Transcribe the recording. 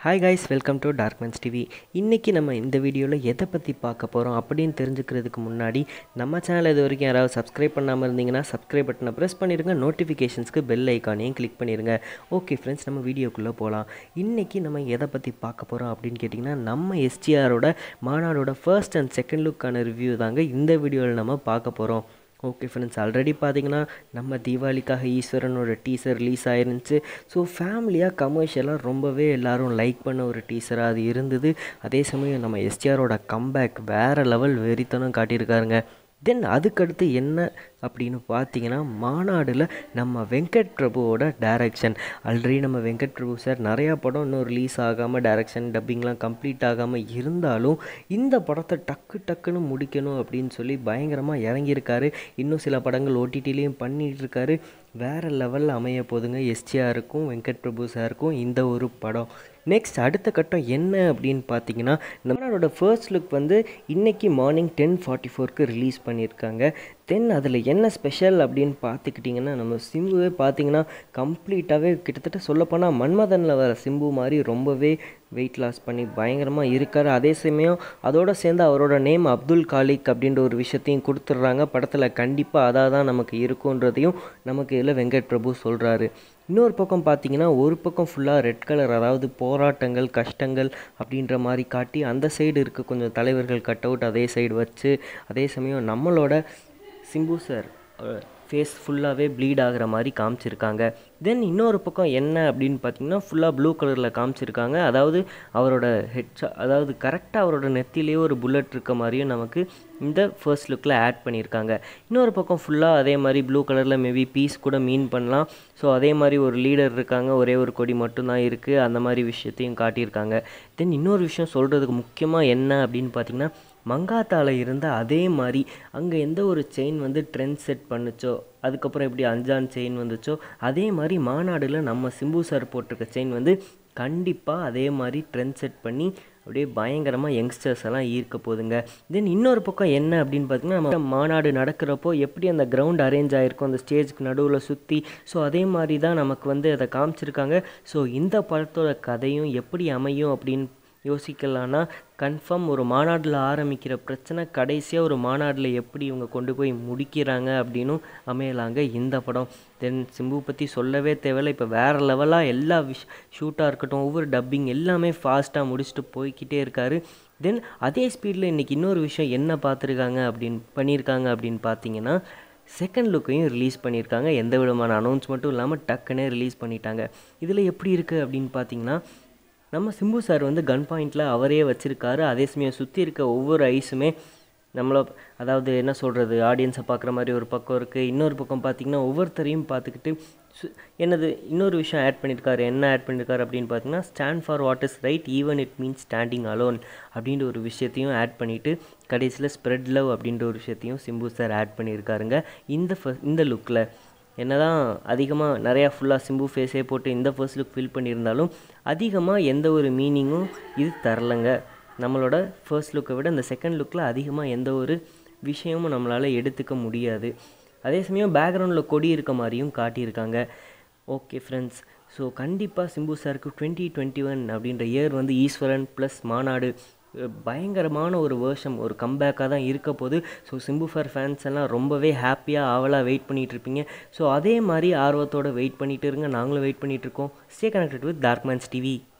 hi guys welcome to Darkmans TV இன்றைக்கி நம்ம இந்த வீடியோவில் எதை பற்றி பார்க்க போகிறோம் அப்படின்னு தெரிஞ்சுக்கிறதுக்கு முன்னாடி நம்ம சேனல் இது வரைக்கும் யாராவது சப்ஸ்கிரைப் பண்ணாமல் இருந்தீங்கன்னா சப்ஸ்கிரைப் பட்டனை ப்ரெஸ் பண்ணிடுங்க நோட்டிஃபிகேஷன்ஸ்க்கு பெல் ஐக்கானையும் கிளிக் பண்ணிடுங்க ஓகே ஃப்ரெண்ட்ஸ் நம்ம வீடியோக்குள்ளே போகலாம் இன்றைக்கி நம்ம எதை பற்றி பார்க்க போகிறோம் அப்படின்னு கேட்டிங்கன்னா நம்ம எஸ்டிஆரோட மாநாடோட ஃபர்ஸ்ட் அண்ட் செகண்ட் லுக்கான ரிவ்யூ தாங்க இந்த வீடியோவில் நம்ம பார்க்க போகிறோம் ஓகே ஃப்ரெண்ட்ஸ் ஆல்ரெடி பார்த்தீங்கன்னா நம்ம தீபாவளிக்காக ஈஸ்வரனோட டீசர் ரிலீஸ் ஆயிருந்துச்சு ஸோ ஃபேமிலியாக கமர்ஷியலாக ரொம்பவே எல்லாரும் லைக் பண்ண ஒரு டீசராக அது இருந்தது அதே சமயம் நம்ம எஸ்டிஆரோட கம்பேக் வேறு லெவல் வெறித்தனம் காட்டியிருக்காருங்க தென் அதுக்கடுத்து என்ன அப்படின்னு பார்த்தீங்கன்னா மாநாடில் நம்ம வெங்கட் பிரபுவோட டைரக்ஷன் ஆல்ரெடி நம்ம வெங்கட் பிரபு சார் நிறையா படம் இன்னும் ரிலீஸ் ஆகாமல் டைரக்ஷன் டப்பிங்லாம் கம்ப்ளீட் ஆகாமல் இருந்தாலும் இந்த படத்தை டக்கு டக்குன்னு முடிக்கணும் அப்படின்னு சொல்லி பயங்கரமாக இறங்கியிருக்காரு இன்னும் சில படங்கள் ஓடிடிலையும் பண்ணிகிட்டு இருக்காரு வேறு லெவலில் அமைய போதுங்க எஸ்டிஆருக்கும் வெங்கட் பிரபு சாருக்கும் இந்த ஒரு படம் நெக்ஸ்ட் அடுத்த கட்டம் என்ன அப்படின்னு பார்த்தீங்கன்னா நம்மளோட ஃபர்ஸ்ட் லுக் வந்து இன்றைக்கி மார்னிங் டென் ஃபார்ட்டி ஃபோருக்கு ரிலீஸ் பண்ணியிருக்காங்க தென் அதில் என்ன ஸ்பெஷல் அப்படின்னு பார்த்துக்கிட்டிங்கன்னா நம்ம சிம்புவே பார்த்தீங்கன்னா கம்ப்ளீட்டாகவே கிட்டத்தட்ட சொல்லப்போனால் மன்மதனில் வர சிம்பு மாதிரி ரொம்பவே வெயிட் லாஸ் பண்ணி பயங்கரமாக இருக்கார் அதே சமயம் அதோடு சேர்ந்து அவரோட நேம் அப்துல் காலிக் அப்படின்ற ஒரு விஷயத்தையும் கொடுத்துட்றாங்க படத்தில் கண்டிப்பாக அதாக தான் நமக்கு இருக்குன்றதையும் நமக்கு இதில் வெங்கட் பிரபு சொல்கிறாரு இன்னொரு பக்கம் பார்த்தீங்கன்னா ஒரு பக்கம் ஃபுல்லாக ரெட் கலர் அதாவது போராட்டங்கள் கஷ்டங்கள் அப்படின்ற மாதிரி காட்டி அந்த சைடு இருக்க கொஞ்சம் தலைவர்கள் கட் அவுட் அதே சைடு வச்சு அதே சமயம் நம்மளோட சிம்பு சார் ஃபேஸ் ஃபுல்லாகவே ப்ளீட் ஆகிற மாதிரி காமிச்சிருக்காங்க தென் இன்னொரு பக்கம் என்ன அப்படின்னு பார்த்தீங்கன்னா ஃபுல்லாக ப்ளூ கலரில் காமிச்சிருக்காங்க அதாவது அவரோட ஹெட் அதாவது கரெக்டாக அவரோட நெத்திலேயே ஒரு புல்லட் இருக்க மாதிரியும் நமக்கு இந்த ஃபர்ஸ்ட் லுக்கில் ஆட் பண்ணியிருக்காங்க இன்னொரு பக்கம் ஃபுல்லாக அதே மாதிரி ப்ளூ கலரில் மேபி பீஸ் கூட மீன் பண்ணலாம் ஸோ அதே மாதிரி ஒரு லீடர் இருக்காங்க ஒரே ஒரு கொடி மட்டும்தான் இருக்குது அந்த மாதிரி விஷயத்தையும் காட்டியிருக்காங்க தென் இன்னொரு விஷயம் சொல்கிறதுக்கு முக்கியமாக என்ன அப்படின்னு பார்த்தீங்கன்னா மங்காத்தால இருந்த அதே மாதிரி அங்கே எந்த ஒரு செயின் வந்து ட்ரெண்ட் செட் பண்ணுச்சோ அதுக்கப்புறம் எப்படி அஞ்சான் செயின் வந்துச்சோ அதே மாதிரி மாநாடில் நம்ம சிம்பு சார் போட்டிருக்க செயின் வந்து கண்டிப்பாக அதே மாதிரி ட்ரெண்ட் செட் பண்ணி அப்படியே பயங்கரமாக யங்ஸ்டர்ஸ் எல்லாம் ஈர்க்க போகுதுங்க தென் இன்னொரு பக்கம் என்ன அப்படின்னு பார்த்தீங்கன்னா நம்ம மாநாடு நடக்கிறப்போ எப்படி அந்த கிரவுண்ட் அரேஞ்ச் ஆகிருக்கும் அந்த ஸ்டேஜ்க்கு நடுவில் சுற்றி ஸோ அதே மாதிரி தான் நமக்கு வந்து அதை காமிச்சிருக்காங்க ஸோ இந்த படத்தோட கதையும் எப்படி அமையும் அப்படின்னு யோசிக்கலான்னா கன்ஃபார்ம் ஒரு மாநாட்டில் ஆரம்பிக்கிற பிரச்சனை கடைசியாக ஒரு மாநாட்டில் எப்படி இவங்க கொண்டு போய் முடிக்கிறாங்க அப்படின்னும் அமையலாங்க இந்த படம் தென் சிம்பு பற்றி சொல்லவே தேவையில்லை இப்போ வேறு லெவலாக எல்லா விஷ் ஷூட்டாக இருக்கட்டும் ஒவ்வொரு டப்பிங் எல்லாமே ஃபாஸ்ட்டாக முடிச்சுட்டு போய்கிட்டே இருக்காரு தென் அதே ஸ்பீடில் இன்றைக்கி இன்னொரு விஷயம் என்ன பார்த்துருக்காங்க அப்படின்னு பண்ணியிருக்காங்க அப்படின்னு பார்த்தீங்கன்னா செகண்ட் லுக்கையும் ரிலீஸ் பண்ணியிருக்காங்க எந்த விதமான அனௌன்ஸ்மெண்ட்டும் இல்லாமல் டக்குன்னே ரிலீஸ் பண்ணிட்டாங்க இதில் எப்படி இருக்குது அப்படின்னு பார்த்தீங்கன்னா நம்ம சிம்பு சார் வந்து கன் பாயிண்டில் அவரே வச்சுருக்காரு அதே சமயம் சுற்றி இருக்க ஒவ்வொரு ஐஸுமே நம்மளை அதாவது என்ன சொல்கிறது ஆடியன்ஸை பார்க்குற மாதிரி ஒரு பக்கம் இருக்குது இன்னொரு பக்கம் பார்த்திங்கன்னா ஒவ்வொருத்தரையும் பார்த்துக்கிட்டு சு என்னது இன்னொரு விஷயம் ஆட் பண்ணியிருக்காரு என்ன ஆட் பண்ணியிருக்காரு அப்படின்னு பார்த்தீங்கன்னா stand for what is right even it means standing alone அப்படின்ற ஒரு விஷயத்தையும் ஆட் பண்ணிவிட்டு கடைசியில் ஸ்ப்ரெட் லவ் அப்படின்ற ஒரு விஷயத்தையும் சிம்பு சார் ஆட் பண்ணியிருக்காருங்க இந்த ஃப இந்த லுக்கில் என்ன தான் அதிகமாக நிறையா ஃபுல்லாக சிம்பு ஃபேஸே போட்டு இந்த ஃபர்ஸ்ட் லுக் ஃபில் பண்ணியிருந்தாலும் அதிகமாக எந்த ஒரு மீனிங்கும் இது தரலைங்க நம்மளோட ஃபர்ஸ்ட் லுக்கை விட இந்த செகண்ட் லுக்கில் அதிகமாக எந்த ஒரு விஷயமும் நம்மளால் எடுத்துக்க முடியாது அதே சமயம் பேக்ரவுண்டில் கொடி இருக்க மாதிரியும் காட்டியிருக்காங்க ஓகே ஃப்ரெண்ட்ஸ் ஸோ கண்டிப்பாக சிம்பு சாருக்கு டுவெண்ட்டி டுவெண்ட்டி ஒன் அப்படின்ற இயர் வந்து ஈஸ்வரன் ப்ளஸ் மாநாடு பயங்கரமான ஒரு வேர்ஷம் ஒரு கம்பேக்காக தான் இருக்க போது ஸோ சிம்பு ஃபர் ஃபேன்ஸ் எல்லாம் ரொம்பவே ஹாப்பியாக ஆவலாக வெயிட் பண்ணிகிட்டு இருப்பீங்க ஸோ அதே மாதிரி ஆர்வத்தோடு வெயிட் பண்ணிகிட்டு இருங்க நாங்களும் வெயிட் பண்ணிகிட்டு இருக்கோம் stay connected with Darkmans TV